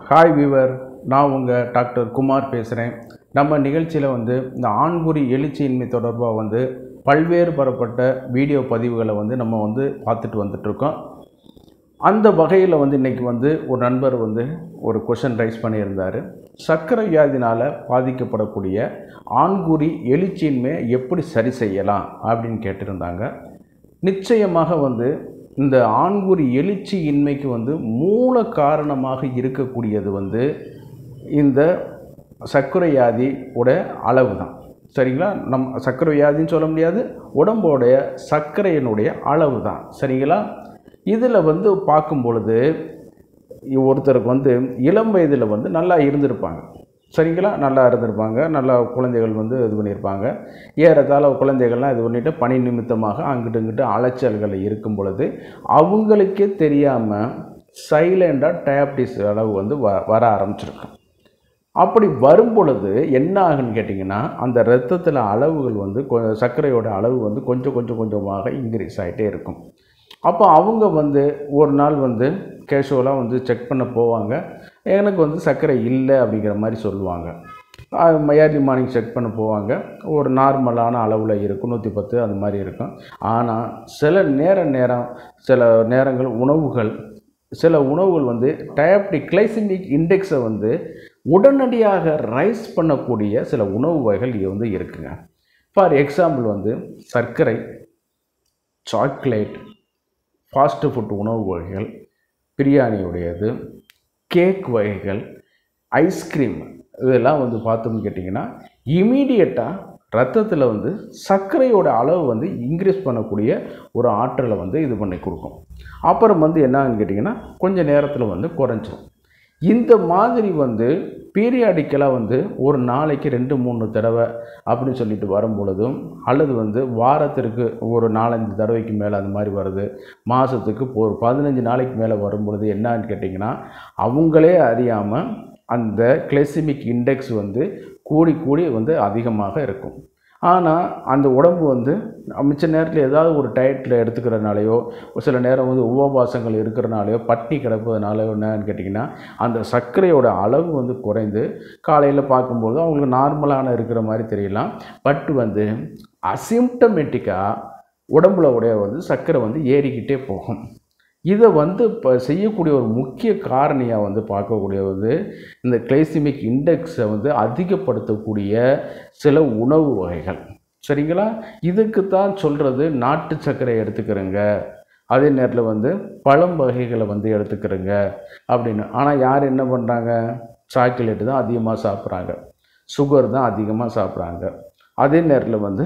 hi viewer நான் உங்கள் doctor Kumar பேசுகிறேன் நம்ம நிகழ்ச்சியில் வந்து இந்த ஆண்குறி எழுச்சியின்மை தொடர்பாக வந்து பல்வேறு பரப்பட்ட வீடியோ பதிவுகளை வந்து நம்ம வந்து பார்த்துட்டு வந்துட்ருக்கோம் அந்த வகையில் வந்து இன்றைக்கி வந்து ஒரு நண்பர் வந்து ஒரு கொஷின் ரைஸ் பண்ணியிருந்தார் சர்க்கரை வியாதினால் பாதிக்கப்படக்கூடிய ஆண்குறி எழுச்சியின்மையை எப்படி சரி செய்யலாம் அப்படின்னு கேட்டிருந்தாங்க நிச்சயமாக வந்து இந்த ஆண்குறி எழுச்சி இன்மைக்கு வந்து மூல காரணமாக இருக்கக்கூடியது வந்து இந்த சர்க்கரை வியாதி உடைய அளவு தான் சரிங்களா நம் சர்க்கரை வியாதின்னு சொல்ல முடியாது உடம்போடைய சர்க்கரையினுடைய அளவு தான் சரிங்களா இதில் வந்து பார்க்கும் பொழுது ஒருத்தருக்கு வந்து இளம் வயதில் வந்து நல்லா இருந்திருப்பாங்க சரிங்களா நல்லா இருந்திருப்பாங்க நல்லா குழந்தைகள் வந்து இது பண்ணியிருப்பாங்க ஏறத்தாழ குழந்தைகள்லாம் இது பண்ணிவிட்டு பணி நிமித்தமாக அங்கிட்டு இங்கிட்டு அலைச்சல்கள் இருக்கும் பொழுது அவங்களுக்கே தெரியாமல் சைலண்டாக டயபிட்டிஸ் அளவு வந்து வ வர ஆரம்பிச்சிருக்கும் அப்படி வரும் பொழுது என்ன ஆகுன்னு கேட்டிங்கன்னா அந்த இரத்தத்தில் அளவுகள் வந்து கொ சர்க்கரையோட அளவு வந்து கொஞ்சம் கொஞ்சம் கொஞ்சமாக இன்க்ரீஸ் ஆகிட்டே இருக்கும் அப்போ அவங்க வந்து ஒரு நாள் வந்து கேஷுவலாக வந்து செக் பண்ண போவாங்க எனக்கு வந்து சர்க்கரை இல்லை அப்படிங்கிற மாதிரி சொல்லுவாங்க ஏர்லி மார்னிங் செக் பண்ண போவாங்க ஒரு நார்மலான அளவில் இருக்கும் நூற்றி பத்து அந்த மாதிரி இருக்கும் ஆனால் சில நேர நேரம் சில நேரங்கள் உணவுகள் சில உணவுகள் வந்து டயப்டிக் கிளைசிமிக் இண்டெக்ஸை வந்து உடனடியாக ரைஸ் பண்ணக்கூடிய சில உணவு வகைகள் இங்கே வந்து இருக்குங்க ஃபார் எக்ஸாம்பிள் வந்து சர்க்கரை சாக்லேட் ஃபாஸ்ட்டு ஃபுட் உணவு வகைகள் பிரியாணியுடையது கேக் வகைகள் ஐஸ்கிரீம் இதெல்லாம் வந்து பார்த்தோம்னு கேட்டிங்கன்னா இமீடியட்டாக ரத்தத்தில் வந்து சர்க்கரையோட அளவு வந்து இன்க்ரீஸ் பண்ணக்கூடிய ஒரு ஆற்றலை வந்து இது பண்ணி கொடுக்கும் அப்புறம் வந்து என்னன்னு கேட்டிங்கன்னா கொஞ்சம் நேரத்தில் வந்து குறைஞ்சிரும் இந்த மாதிரி வந்து பீரியாடிக்கலாக வந்து ஒரு நாளைக்கு ரெண்டு மூணு தடவை அப்படின்னு சொல்லிட்டு வரும் பொழுதும் அல்லது வந்து வாரத்திற்கு ஒரு நாலஞ்சு தடவைக்கு மேலே அந்த மாதிரி வருது மாதத்துக்கு ஒரு பதினஞ்சு நாளைக்கு மேலே வரும் பொழுது என்னன்னு கேட்டிங்கன்னா அவங்களே அறியாமல் அந்த கிளைசிமிக் இண்டெக்ஸ் வந்து கூடி கூடி வந்து அதிகமாக இருக்கும் ஆனால் அந்த உடம்பு வந்து மிச்ச நேரத்தில் ஏதாவது ஒரு டயட்டில் எடுத்துக்கிறனாலையோ சில நேரம் வந்து உபவாசங்கள் இருக்கிறனாலையோ பட்னி கிடப்பதுனால என்னன்னு கேட்டிங்கன்னா அந்த சர்க்கரையோட அளவு வந்து குறைந்து காலையில் பார்க்கும்போது அவங்களுக்கு நார்மலான இருக்கிற மாதிரி தெரியலாம் பட் வந்து அசிம்டமேட்டிக்காக உடம்புல உடைய வந்து சர்க்கரை வந்து ஏறிக்கிட்டே போகும் இதை வந்து இப்போ செய்யக்கூடிய ஒரு முக்கிய காரணியாக வந்து பார்க்கக்கூடிய வந்து இந்த கிளைசிமிக் இண்டெக்ஸை வந்து அதிகப்படுத்தக்கூடிய சில உணவு வகைகள் சரிங்களா இதுக்கு தான் சொல்கிறது நாட்டு சர்க்கரை எடுத்துக்கிறேங்க அதே நேரத்தில் வந்து பழம் வகைகளை வந்து எடுத்துக்கிறேங்க அப்படின்னு ஆனால் யார் என்ன பண்ணுறாங்க சாக்லேட்டு தான் அதிகமாக சாப்பிட்றாங்க சுகர் தான் அதிகமாக சாப்பிட்றாங்க அதே நேரத்தில் வந்து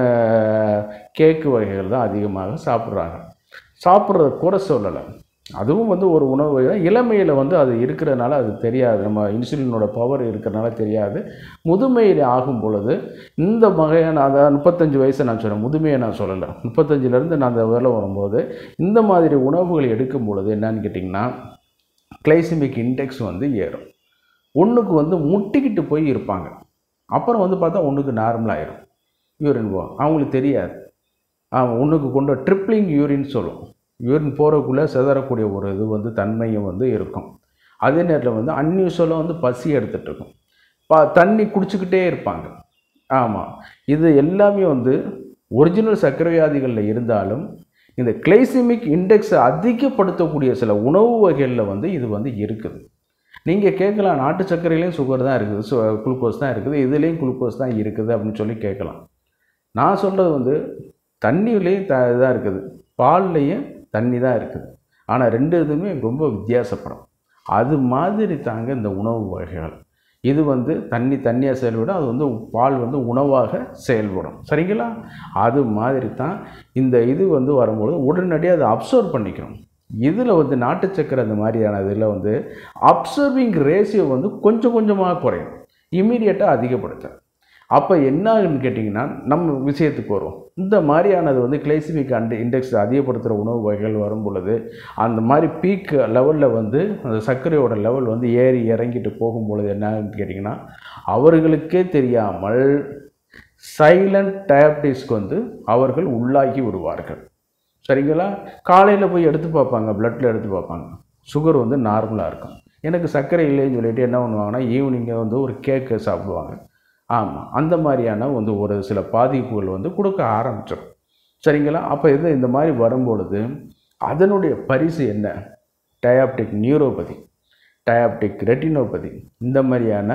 கேக்கு வகைகள் தான் அதிகமாக சாப்பிட்றாங்க சாப்பிட்றத குறை சொல்லலை அதுவும் வந்து ஒரு உணவு தான் இளமையில் வந்து அது இருக்கிறதுனால அது தெரியாது நம்ம இன்சுலினோட பவர் இருக்கிறனால தெரியாது முதுமையில் ஆகும் பொழுது இந்த வகையான அதாவது முப்பத்தஞ்சு வயசை நான் சொல்கிறேன் முதுமையை நான் சொல்லலை முப்பத்தஞ்சிலேருந்து நான் அந்த வேலை வரும்போது இந்த மாதிரி உணவுகள் எடுக்கும் பொழுது என்னன்னு கேட்டிங்கன்னா கிளைசிமிக் இண்டெக்ஸ் வந்து ஏறும் ஒன்றுக்கு வந்து முட்டிக்கிட்டு போய் இருப்பாங்க அப்புறம் வந்து பார்த்தா ஒன்றுக்கு நார்மலாகிடும் யூரின் போகும் அவங்களுக்கு தெரியாது அவன் ஒன்றுக்கு கொண்டு ட்ரிப்ளிங் யூரின் சொல்லும் யூரின் போகிறக்குள்ளே சிதறக்கூடிய ஒரு இது வந்து தன்மையும் வந்து இருக்கும் அதே நேரத்தில் வந்து அன்யூஸ்வலாக வந்து பசி எடுத்துகிட்டு இருக்கும் பா தண்ணி குடிச்சிக்கிட்டே இருப்பாங்க ஆமாம் இது எல்லாமே வந்து ஒரிஜினல் சர்க்கரை வியாதிகளில் இருந்தாலும் இந்த கிளைசிமிக் இண்டெக்ஸை அதிகப்படுத்தக்கூடிய சில உணவு வகைகளில் வந்து இது வந்து இருக்குது நீங்கள் கேட்கலாம் நாட்டு சர்க்கரையிலையும் சுகர் தான் இருக்குது சு குளுக்கோஸ் தான் இருக்குது இதுலேயும் குளுக்கோஸ் தான் இருக்குது அப்படின்னு சொல்லி கேட்கலாம் நான் சொல்கிறது வந்து தண்ணியிலையும் த இதாக இருக்குது பால்லையும் தண்ணி தான் இருக்குது ஆனால் ரெண்டு இதுவுமே ரொம்ப வித்தியாசப்படும் அது மாதிரி தாங்க இந்த உணவு வகைகள் இது வந்து தண்ணி தண்ணியாக செயல்படும் அது வந்து பால் வந்து உணவாக செயல்படும் சரிங்களா அது மாதிரி தான் இந்த இது வந்து வரும்பொழுது உடனடியாக அதை அப்சர்வ் பண்ணிக்கணும் இதில் வந்து நாட்டு சக்கரை அந்த மாதிரியான இதில் வந்து அப்சர்விங் ரேஷியோ வந்து கொஞ்சம் கொஞ்சமாக குறையும் இமீடியட்டாக அதிகப்படுத்தும் அப்போ என்ன ஆகுன்னு கேட்டிங்கன்னா நம்ம விஷயத்துக்கு வரும் இந்த மாதிரியானது வந்து கிளைசிமிக் அண்ட் இண்டெக்ஸ் அதிகப்படுத்துகிற உணவு வகைகள் வரும் பொழுது அந்த மாதிரி பீக் லெவலில் வந்து அந்த சர்க்கரையோட லெவல் வந்து ஏறி இறங்கிட்டு போகும் பொழுது என்ன ஆகுன்னு கேட்டிங்கன்னா அவர்களுக்கே தெரியாமல் சைலண்ட் டயபிட்டிஸ்க்கு வந்து அவர்கள் உள்ளாகி விடுவார்கள் சரிங்களா காலையில் போய் எடுத்து பார்ப்பாங்க பிளட்டில் எடுத்து பார்ப்பாங்க சுகர் வந்து நார்மலாக இருக்கும் எனக்கு சர்க்கரை இல்லைன்னு சொல்லிட்டு என்ன பண்ணுவாங்கன்னா ஈவினிங்கை வந்து ஒரு கேக்கு சாப்பிடுவாங்க ஆமாம் அந்த மாதிரியான வந்து ஒரு சில பாதிப்புகள் வந்து கொடுக்க ஆரம்பிச்சிடும் சரிங்களா அப்போ இது இந்த மாதிரி வரும்பொழுது அதனுடைய பரிசு என்ன டயாப்டிக் நியூரோபதி டயாப்டிக் ரெட்டினோபதி இந்த மாதிரியான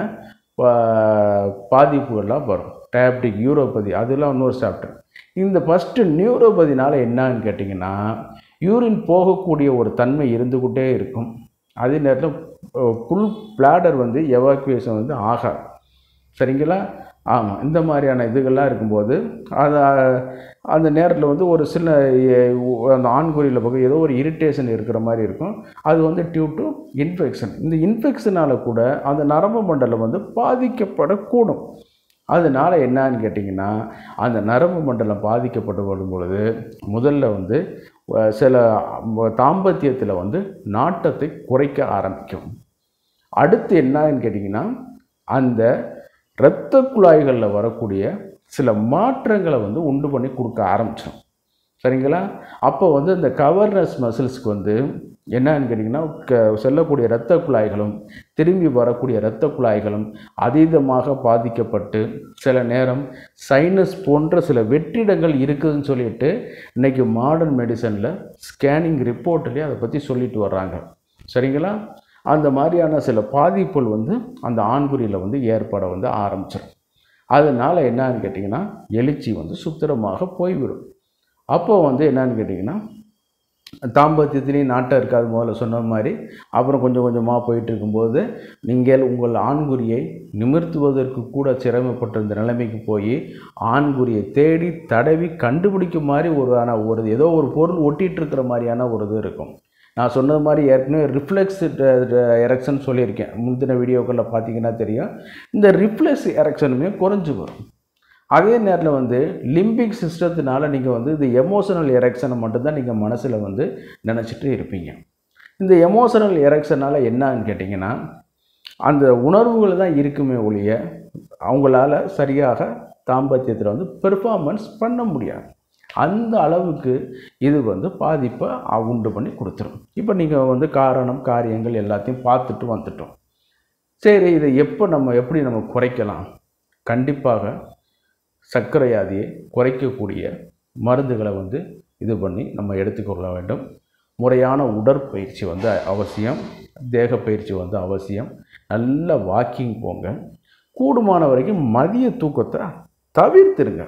பா- பாதிப்புகள்லாம் வரும் டயாப்டிக் யூரோபதி அதெல்லாம் இன்னொரு சாப்டர் இந்த ஃபஸ்ட்டு நியூரோபதினால என்னன்னு கேட்டிங்கன்னா யூரின் போகக்கூடிய ஒரு தன்மை இருந்துக்கிட்டே இருக்கும் அதே நேரத்தில் புல் பிளாடர் வந்து எவாக்குவேஷன் வந்து ஆகாது சரிங்களா ஆமாம் இந்த மாதிரியான இதுகள்லாம் இருக்கும்போது அது அந்த நேரத்தில் வந்து ஒரு சில எ- அந்த ஆண்குறியில் பக்கம் ஏதோ ஒரு இரிட்டேஷன் இருக்கிற மாதிரி இருக்கும் அது வந்து டியூ டு இன்ஃபெக்ஷன் இந்த இன்ஃபெக்ஷனால் கூட அந்த நரம்பு மண்டலம் வந்து பாதிக்கப்படக்கூடும் அதனால் என்னன்னு கேட்டிங்கன்னா அந்த நரம்பு மண்டலம் பாதிக்கப்பட்டு வரும் பொழுது முதல்ல வந்து அஹ், சில தாம்பத்தியத்தில் வந்து நாட்டத்தை குறைக்க ஆரம்பிக்கும் அடுத்து என்னன்னு கேட்டிங்கன்னா அந்த இரத்த குழாய்களில் வரக்கூடிய சில மாற்றங்களை வந்து உண்டு பண்ணி கொடுக்க ஆரம்பிச்சிடும் சரிங்களா அப்போ வந்து இந்த கவர்னஸ் மசில்ஸ்க்கு வந்து என்னன்னு கேட்டிங்கன்னா க செல்லக்கூடிய இரத்த குழாய்களும் திரும்பி வரக்கூடிய இரத்த குழாய்களும் அதீதமாக பாதிக்கப்பட்டு சில நேரம் சைனஸ் போன்ற சில வெற்றிடங்கள் இருக்குதுன்னு சொல்லிட்டு இன்றைக்கி மாடர்ன் மெடிசனில் ஸ்கேனிங் ரிப்போர்ட்லேயே அதை பற்றி சொல்லிட்டு வர்றாங்க சரிங்களா அந்த மாதிரியான சில பாதிப்புகள் வந்து அந்த ஆண்குறியில் வந்து ஏற்பட வந்து ஆரம்பிச்சிடும் அதனால் என்னன்னு கேட்டிங்கன்னா எழுச்சி வந்து சுத்திரமாக போய்விடும் அப்போ வந்து என்னன்னு கேட்டிங்கன்னா தாம்பத்தியத்திலையும் நாட்டம் இருக்காது முதல்ல சொன்ன மாதிரி அப்புறம் கொஞ்சம் கொஞ்சமாக போயிட்டு இருக்கும்போது நீங்கள் உங்கள் ஆண்குறியை நிமிர்த்துவதற்கு கூட சிரமப்பட்டிருந்த நிலைமைக்கு போய் ஆண்குறியை தேடி தடவி கண்டுபிடிக்கும் மாதிரி ஒரு ஆன ஒரு ஏதோ ஒரு பொருள் ஒட்டிகிட்டு இருக்கிற மாதிரியான ஒரு இது இருக்கும் நான் சொன்னது மாதிரி ஏற்கனவே ரிஃப்ளெக்ஸ் எரெக்ஷன் சொல்லியிருக்கேன் முந்தின வீடியோக்களில் பார்த்தீங்கன்னா தெரியும் இந்த ரிஃப்ளெக்ஸ் எரெக்ஷனுமே குறைஞ்சு வரும் அதே நேரத்தில் வந்து லிம்பிக் சிஸ்டத்தினால நீங்கள் வந்து இந்த எமோஷனல் எரெக்ஷனை மட்டும்தான் நீங்கள் மனசில் வந்து நினச்சிட்டு இருப்பீங்க இந்த எமோஷனல் எரெக்ஷனால் என்னன்னு கேட்டிங்கன்னா அந்த உணர்வுகள் தான் இருக்குமே ஒழிய அவங்களால சரியாக தாம்பத்தியத்தில் வந்து பெர்ஃபார்மன்ஸ் பண்ண முடியாது அந்த அளவுக்கு இது வந்து பாதிப்பை அ- உண்டு பண்ணி கொடுத்துரும் இப்போ நீங்கள் வந்து காரணம் காரியங்கள் எல்லாத்தையும் பார்த்துட்டு வந்துட்டோம் சரி இதை எப்போ நம்ம எப்படி நம்ம குறைக்கலாம் கண்டிப்பாக சர்க்கரை வியாதியை குறைக்கக்கூடிய மருந்துகளை வந்து இது பண்ணி நம்ம எடுத்துக்கொள்ள வேண்டும் முறையான உடற்பயிற்சி வந்து அவசியம் தேக பயிற்சி வந்து அவசியம் நல்ல வாக்கிங் போங்க கூடுமான வரைக்கும் மதிய தூக்கத்தை தவிர்த்துருங்க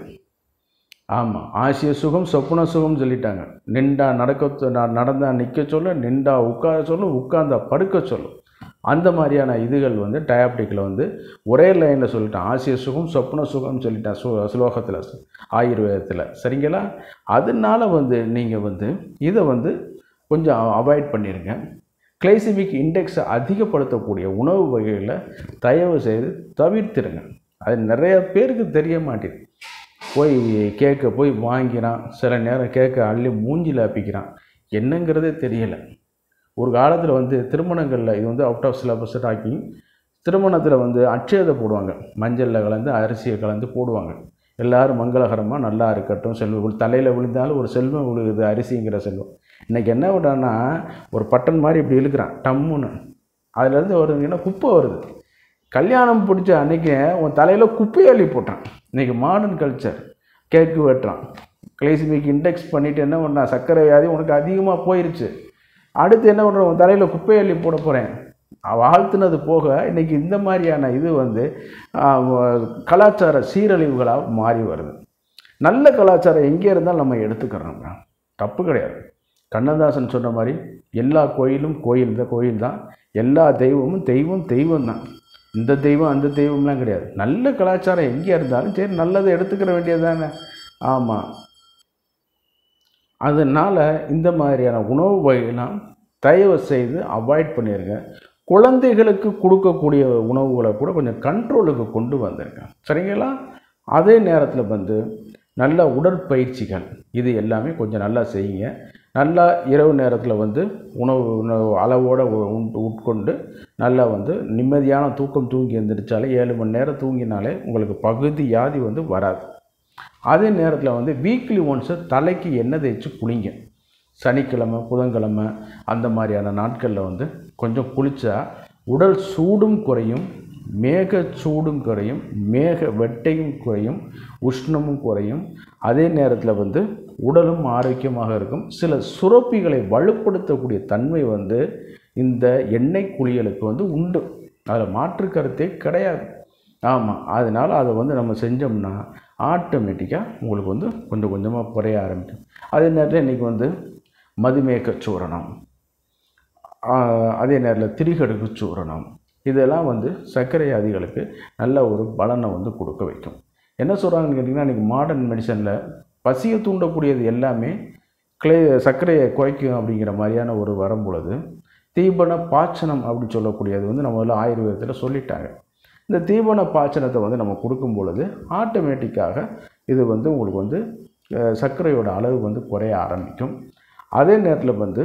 ஆமாம் ஆசிய சுகம் சொப்பன சுகம் சொல்லிட்டாங்க நின்றா நடக்க சொ- ந- நடந்தா நிற்க சொல்ல நின்றா உட்கார சொல்ல உட்கார்ந்தா படுக்க சொல்லும் அந்த மாதிரியான இதுகள் வந்து டயாபெட்டிக்கில் வந்து ஒரே லைனில் சொல்லிட்டேன் ஆசிய சுகம் சொப்ன சுகம்னு சொல்லிட்டேன் சு ஸ்லோகத்தில் ஆயுர்வேதத்தில் சரிங்களா அதனால வந்து நீங்கள் வந்து இதை வந்து கொஞ்சம் அவாய்ட் பண்ணிடுங்க கிளைசிமிக் இண்டெக்ஸை அதிகப்படுத்தக்கூடிய உணவு வகைகளை தயவு செய்து தவிர்த்திடுங்க அது நிறைய பேருக்கு தெரிய மாட்டேங்குது போய் கேக்கை போய் வாங்கிறான் சில நேரம் கேக்கை அள்ளி மூஞ்சில அப்பிக்கிறான் என்னங்கிறதே தெரியலை ஒரு காலத்தில் வந்து திருமணங்களில் இது வந்து அவுட் ஆஃப் சிலபஸ் டாக்கிங் திருமணத்தில் வந்து அட்சயதை போடுவாங்க மஞ்சளில் கலந்து அரிசியை கலந்து போடுவாங்க எல்லாரும் மங்களகரமாக நல்லா இருக்கட்டும் செல்வம் தலையில் விழுந்தாலும் ஒரு செல்வம் விழுகுது அரிசிங்கிற செல்வம் இன்றைக்கி என்ன விட்டான்னா ஒரு பட்டன் மாதிரி இப்படி இழுக்கிறான் டம்முன்னு அதுலேருந்து வருதுங்கன்னா குப்பை வருது கல்யாணம் பிடிச்ச அன்னைக்கு உன் தலையில் குப்பையை அள்ளி போட்டான் இன்றைக்கி மாடர்ன் கல்ச்சர் கேக்கு வெட்டுறான் கிளைசிமிக் இண்டெக்ஸ் பண்ணிவிட்டு என்ன பண்ணான் சர்க்கரை வியாதி உனக்கு அதிகமாக போயிருச்சு அடுத்து என்ன பண்ணுறோம் உன் தலையில் குப்பையை அள்ளி போட போகிறேன் வாழ்த்துனது போக இன்றைக்கி இந்த மாதிரியான இது வந்து ஆஹ், கலாச்சார சீரழிவுகளாக மாறி வருது நல்ல கலாச்சாரம் எங்கே இருந்தாலும் நம்ம எடுத்துக்கிறோங்க தப்பு கிடையாது கண்ணதாசன் சொன்ன மாதிரி எல்லா கோயிலும் கோயில் தான் கோயில் தான் எல்லா தெய்வமும் தெய்வம் தெய்வம் தான் இந்த தெய்வம் அந்த தெய்வம்லாம் கிடையாது நல்ல கலாச்சாரம் எங்கே இருந்தாலும் சரி நல்லதை எடுத்துக்கிற வேண்டியது தானே ஆமாம் அதனால் இந்த மாதிரியான உணவு வகையெல்லாம் தயவு செய்து அவாய்ட் பண்ணிடுங்க குழந்தைகளுக்கு கொடுக்கக்கூடிய உணவுகளை கூட கொஞ்சம் கண்ட்ரோலுக்கு கொண்டு வந்துருங்க சரிங்களா அதே நேரத்தில் வந்து நல்ல உடற்பயிற்சிகள் இது எல்லாமே கொஞ்சம் நல்லா செய்யுங்க நல்லா இரவு நேரத்தில் வந்து உணவு உணவு அளவோடு உண்டு உட்கொண்டு நல்லா வந்து நிம்மதியான தூக்கம் தூங்கி எழுந்திரிச்சாலே ஏழு மணி நேரம் தூங்கினாலே உங்களுக்கு பகுதி வியாதி வந்து வராது அதே நேரத்தில் வந்து வீக்லி ஒன்ஸு தலைக்கு எண்ணெய் தேய்ச்சி குளிங்க சனிக்கிழமை புதன்கிழமை அந்த மாதிரியான நாட்களில் வந்து கொஞ்சம் குளித்தா உடல் சூடும் குறையும் மேக சூடும் குறையும் மேக வெட்டையும் குறையும் உஷ்ணமும் குறையும் அதே நேரத்தில் வந்து உடலும் ஆரோக்கியமாக இருக்கும் சில சுரப்பிகளை வலுப்படுத்தக்கூடிய தன்மை வந்து இந்த எண்ணெய் குளியலுக்கு வந்து உண்டு அதில் மாற்று கருத்தே கிடையாது ஆமாம் அதனால் அதை வந்து நம்ம செஞ்சோம்னா ஆட்டோமேட்டிக்காக உங்களுக்கு வந்து கொஞ்சம் கொஞ்சமாக குறைய ஆரம்பிக்கும் அதே நேரத்தில் இன்றைக்கி வந்து மதுமேக சூரணம் ஆஹ் அதே நேரத்தில் திரிகடுக்கு சூரணம் இதெல்லாம் வந்து சர்க்கரை வியாதிகளுக்கு நல்ல ஒரு பலனை வந்து கொடுக்க வைக்கும் என்ன சொல்கிறாங்கன்னு கேட்டிங்கன்னா இன்றைக்கி மாடர்ன் மெடிசனில் பசியை தூண்டக்கூடியது எல்லாமே கிளே சர்க்கரையை குறைக்கும் அப்படிங்கிற மாதிரியான ஒரு வரும் பொழுது தீபன பாச்சனம் அப்படின்னு சொல்லக்கூடியது வந்து நம்ம வந்து ஆயுர்வேதத்தில் சொல்லிட்டாங்க இந்த தீபன பாச்சனத்தை வந்து நம்ம கொடுக்கும் பொழுது ஆட்டோமேட்டிக்காக இது வந்து உங்களுக்கு வந்து அஹ், சர்க்கரையோட அளவு வந்து குறைய ஆரம்பிக்கும் அதே நேரத்தில் வந்து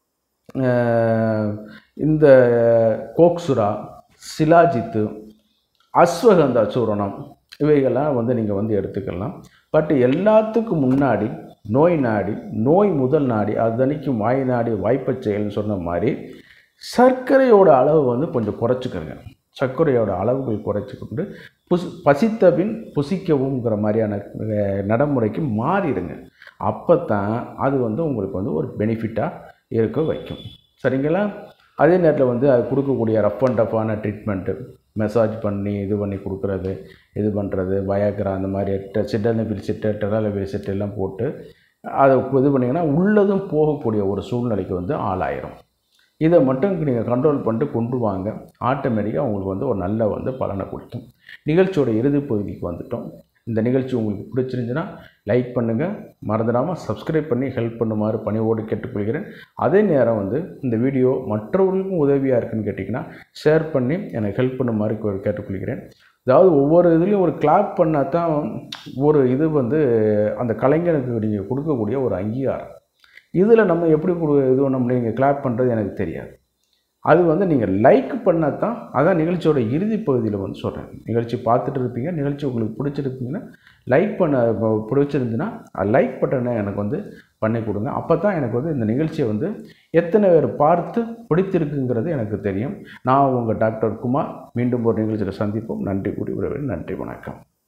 அஹ், இந்த கோக்சுரா சிலாஜித்து அஸ்வகந்தா சூரணம் இவைகள்லாம் வந்து நீங்கள் வந்து எடுத்துக்கலாம் பட் எல்லாத்துக்கும் முன்னாடி நோய் நாடி நோய் முதல் நாடி அதனைக்கும் வாய் நாடி வாய்ப்பச் செயல்னு சொன்ன மாதிரி சர்க்கரையோட அளவு வந்து கொஞ்சம் குறைச்சிக்கோங்க சர்க்கரையோட அளவுகள் குறைச்சிக்கொண்டு புஸ் பசித்த பின் புசிக்கவும்ங்கிற மாதிரியான அஹ், நடைமுறைக்கு மாறிடுங்க அப்போ தான் அது வந்து உங்களுக்கு வந்து ஒரு பெனிஃபிட்டாக இருக்க வைக்கும் சரிங்களா அதே நேரத்தில் வந்து அது கொடுக்கக்கூடிய ரஃப் அண்ட் டஃப்பான ட்ரீட்மெண்ட்டு மெசாஜ் பண்ணி இது பண்ணி கொடுக்குறது இது பண்ணுறது வயக்ரா அந்த மாதிரி சிட்டனபில் சிட்டு டெராலபில் சிட்டு எல்லாம் போட்டு அதை இது பண்ணிங்கன்னா உள்ளதும் போகக்கூடிய ஒரு சூழ்நிலைக்கு வந்து ஆளாயிரும் இதை மட்டும் நீங்கள் கண்ட்ரோல் பண்ணிட்டு கொண்டு வாங்க ஆட்டோமேட்டிக்காக உங்களுக்கு வந்து ஒரு நல்ல வந்து பலனை கொடுக்கும் நிகழ்ச்சியோட இறுதி பகுதிக்கு வந்துட்டோம் இந்த நிகழ்ச்சி உங்களுக்கு பிடிச்சிருந்துச்சுன்னா லைக் பண்ணுங்கள் மறந்துடாமல் சப்ஸ்கிரைப் பண்ணி ஹெல்ப் பண்ணுமாறு பணிவோடு கேட்டுக்கொள்கிறேன் அதே நேரம் வந்து இந்த வீடியோ மற்றவர்களுக்கும் உதவியாக இருக்குன்னு கேட்டிங்கன்னா ஷேர் பண்ணி எனக்கு ஹெல்ப் பண்ணுமாறு கே- கேட்டுக்கொள்கிறேன் அதாவது ஒவ்வொரு இதுலேயும் ஒரு கிளாப் பண்ணால் தான் ஒரு இது வந்து அந்த கலைஞனுக்கு நீங்கள் கொடுக்கக்கூடிய ஒரு அங்கீகாரம் இதில் நம்ம எப்படி கொடு இது நம்ம நீங்கள் கிளாப் பண்ணுறது எனக்கு தெரியாது அது வந்து நீங்கள் லைக் பண்ணால் தான் அதான் நிகழ்ச்சியோட இறுதி பகுதியில் வந்து சொல்கிறேன் நிகழ்ச்சி பார்த்துட்டு இருப்பீங்க நிகழ்ச்சி உங்களுக்கு பிடிச்சிருப்பீங்கன்னா லைக் பண்ண இப்போ பிடிச்சிருந்துன்னா லைக் பட்டனை எனக்கு வந்து பண்ணி கொடுங்க அப்போ தான் எனக்கு வந்து இந்த நிகழ்ச்சியை வந்து எத்தனை பேர் பார்த்து பிடித்திருக்குங்கிறது எனக்கு தெரியும் நான் உங்கள் டாக்டர் குமார் மீண்டும் ஒரு நிகழ்ச்சியில் சந்திப்போம் நன்றி கூறி விரைவில் நன்றி வணக்கம்